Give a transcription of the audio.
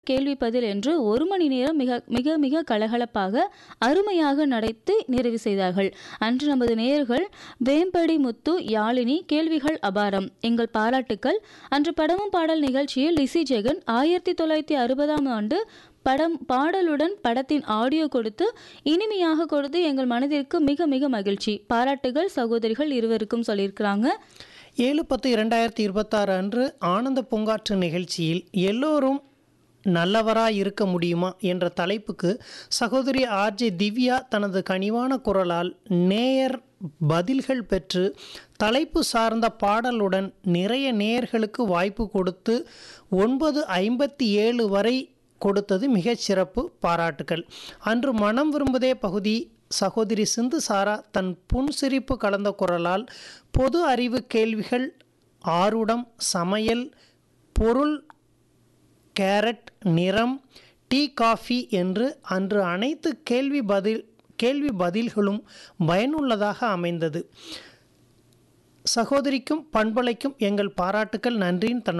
கேள்வி பதில் என்று ஒரு மணி நேரம் மிக மிக மிக கலகலப்பாக அருமையாக நடத்தி நிறைவு செய்தார்கள் அன்று நமது நேயர்கள் வேம்படி முத்து யாழினி கேள்விகள் அபாரம் எங்கள் பாராட்டுக்கள் அன்று படமும் பாடல் நிகழ்ச்சியில் லிசி ஜெகன் ஆயிரத்தி தொள்ளாயிரத்தி அறுபதாம் ஆண்டு படம் பாடலுடன் படத்தின் ஆடியோ கொடுத்து இனிமையாக கொடுத்து எங்கள் மனதிற்கு மிக மிக மகிழ்ச்சி பாராட்டுகள் சகோதரிகள் இருவருக்கும் சொல்லியிருக்கிறாங்க ஏழு பத்து இரண்டாயிரத்தி இருபத்தாறு அன்று ஆனந்த பூங்காற்று நிகழ்ச்சியில் எல்லோரும் நல்லவராய் இருக்க முடியுமா என்ற தலைப்புக்கு சகோதரி ஆர்ஜே திவ்யா தனது கனிவான குரலால் நேயர் பதில்கள் பெற்று தலைப்பு சார்ந்த பாடலுடன் நிறைய நேயர்களுக்கு வாய்ப்பு கொடுத்து ஒன்பது ஐம்பத்தி ஏழு வரை கொடுத்தது மிகச் சிறப்பு பாராட்டுகள் அன்று மனம் விரும்புதே பகுதி சகோதரி சிந்து சாரா தன் புன்சிரிப்பு கலந்த குரலால் பொது அறிவு கேள்விகள் ஆருடம் சமையல் பொருள் கேரட் நிறம் டீ காஃபி என்று அன்று அனைத்து கேள்வி பதில் கேள்வி பதில்களும் பயனுள்ளதாக அமைந்தது சகோதரிக்கும் பண்பலைக்கும் எங்கள் பாராட்டுக்கள் நன்றியின் தன்னுடைய